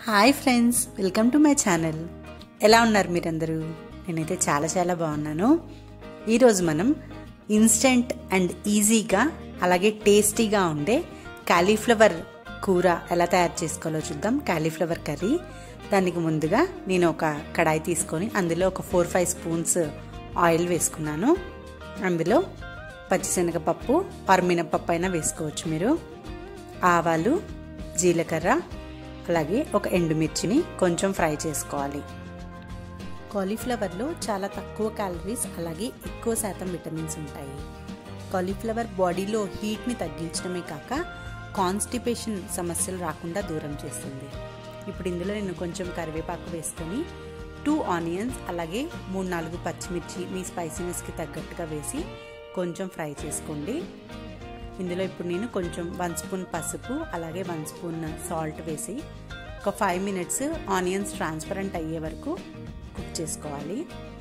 hi friends welcome to my channel ఎలా ఉన్నారు మీరందరూ నేనైతే చాలా చాలా బాగున్నాను ఈరోజు మనం ఇన్స్టెంట్ అండ్ ఈజీగా అలాగే టేస్టీగా ఉండే కాలీఫ్లవర్ కూర ఎలా తయారు చేసుకోవాలో చూద్దాం కాలీఫ్లవర్ కర్రీ దానికి ముందుగా నేను ఒక కడాయి తీసుకొని అందులో ఒక ఫోర్ ఫైవ్ స్పూన్స్ ఆయిల్ వేసుకున్నాను అందులో పచ్చిశనగపప్పు ఆరు మినపప్పు అయినా వేసుకోవచ్చు మీరు ఆవాలు జీలకర్ర అలాగే ఒక ఎండుమిర్చిని కొంచెం ఫ్రై చేసుకోవాలి కాలీఫ్లవర్లో చాలా తక్కువ క్యాలరీస్ అలాగే ఎక్కువ శాతం విటమిన్స్ ఉంటాయి కాలీఫ్లవర్ బాడీలో హీట్ని తగ్గించడమే కాక కాన్స్టిపేషన్ సమస్యలు రాకుండా దూరం చేస్తుంది ఇప్పుడు ఇందులో నేను కొంచెం కరివేపాకు వేసుకొని టూ ఆనియన్స్ అలాగే మూడు నాలుగు పచ్చిమిర్చి మీ స్పైసీనెస్కి తగ్గట్టుగా వేసి కొంచెం ఫ్రై చేసుకోండి ఇందులో ఇప్పుడు నేను కొంచెం వన్ స్పూన్ పసుపు అలాగే వన్ స్పూన్ సాల్ట్ వేసి ఒక ఫైవ్ మినిట్స్ ఆనియన్స్ ట్రాన్స్పరెంట్ అయ్యే వరకు కుక్ చేసుకోవాలి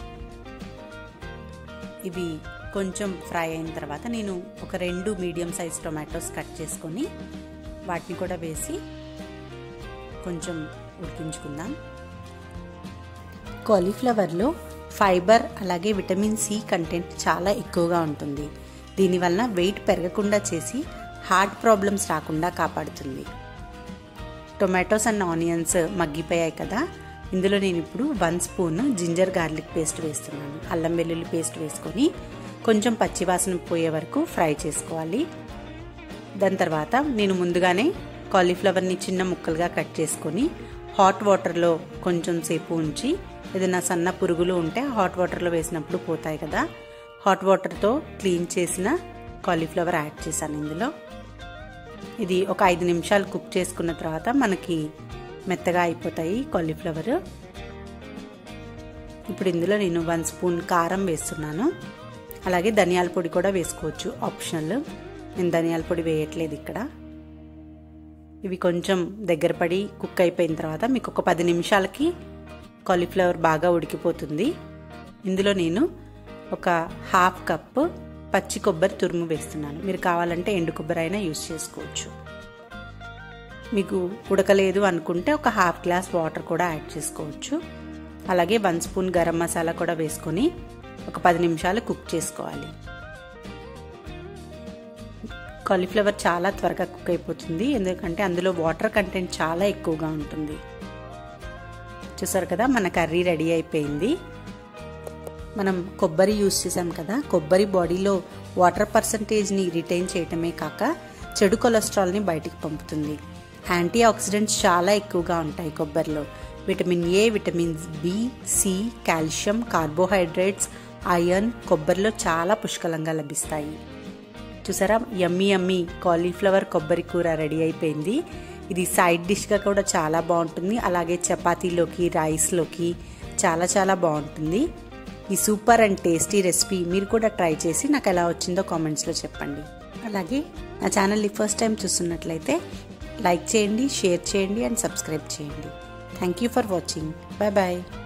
ఇవి కొంచెం ఫ్రై అయిన తర్వాత నేను ఒక రెండు మీడియం సైజ్ టొమాటోస్ కట్ చేసుకొని వాటిని కూడా వేసి కొంచెం ఉడికించుకుందాం కాలీఫ్లవర్లో ఫైబర్ అలాగే విటమిన్ సి కంటెంట్ చాలా ఎక్కువగా ఉంటుంది దీనివల్ల వెయిట్ పెరగకుండా చేసి హార్ట్ ప్రాబ్లమ్స్ రాకుండా కాపాడుతుంది టొమాటోస్ అండ్ ఆనియన్స్ మగ్గిపోయాయి కదా ఇందులో నేను ఇప్పుడు one spoon ginger garlic paste వేస్తున్నాను అల్లం వెల్లుల్లి పేస్ట్ వేసుకొని కొంచెం పచ్చివాసన పోయే వరకు ఫ్రై చేసుకోవాలి దాని తర్వాత నేను ముందుగానే కాలీఫ్లవర్ని చిన్న ముక్కలుగా కట్ చేసుకొని హాట్ వాటర్లో కొంచెం సేపు ఉంచి ఏదైనా సన్న పురుగులు ఉంటే హాట్ వాటర్లో వేసినప్పుడు పోతాయి కదా హాట్ వాటర్తో క్లీన్ చేసిన కాలీఫ్లవర్ యాడ్ చేశాను ఇందులో ఇది ఒక ఐదు నిమిషాలు కుక్ చేసుకున్న తర్వాత మనకి మెత్తగా అయిపోతాయి కాలీఫ్లవర్ ఇప్పుడు ఇందులో నేను వన్ స్పూన్ కారం వేస్తున్నాను అలాగే ధనియాల పొడి కూడా వేసుకోవచ్చు ఆప్షనల్ నేను ధనియాల పొడి వేయట్లేదు ఇక్కడ ఇవి కొంచెం దగ్గర పడి కుక్ అయిపోయిన తర్వాత మీకు ఒక పది నిమిషాలకి కాలీఫ్లవర్ బాగా ఉడికిపోతుంది ఇందులో నేను ఒక హాఫ్ కప్ పచ్చి కొబ్బరి తురుము వేస్తున్నాను మీరు కావాలంటే ఎండు కొబ్బరి అయినా యూస్ చేసుకోవచ్చు మీకు ఉడకలేదు అనుకుంటే ఒక హాఫ్ గ్లాస్ వాటర్ కూడా యాడ్ చేసుకోవచ్చు అలాగే వన్ స్పూన్ గరం మసాలా కూడా వేసుకొని ఒక పది నిమిషాలు కుక్ చేసుకోవాలి కాలీఫ్లవర్ చాలా త్వరగా కుక్ అయిపోతుంది ఎందుకంటే అందులో వాటర్ కంటెంట్ చాలా ఎక్కువగా ఉంటుంది చూసారు కదా మన కర్రీ రెడీ అయిపోయింది మనం కొబ్బరి యూస్ చేసాం కదా కొబ్బరి బాడీలో వాటర్ పర్సంటేజ్ని రిటైన్ చేయటమే కాక చెడు కొలెస్ట్రాల్ని బయటికి పంపుతుంది యాంటీ ఆక్సిడెంట్స్ చాలా ఎక్కువగా ఉంటాయి కొబ్బరిలో vitamin A vitamins B C calcium carbohydrates iron కొబ్బరిలో చాలా పుష్కలంగా లభిస్తాయి చూసారా యమ్మీ యమ్మీ కాలీఫ్లవర్ కొబ్బరి కూర రెడీ అయిపోయింది ఇది సైడ్ డిష్గా కూడా చాలా బాగుంటుంది అలాగే చపాతీలోకి రైస్లోకి చాలా చాలా బాగుంటుంది ఈ సూపర్ అండ్ టేస్టీ రెసిపీ మీరు కూడా ట్రై చేసి నాకు ఎలా వచ్చిందో కామెంట్స్లో చెప్పండి అలాగే నా ఛానల్ని ఫస్ట్ టైం చూస్తున్నట్లయితే లైక్ చేయండి షేర్ చేయండి అండ్ సబ్స్క్రైబ్ చేయండి thank you for watching bye bye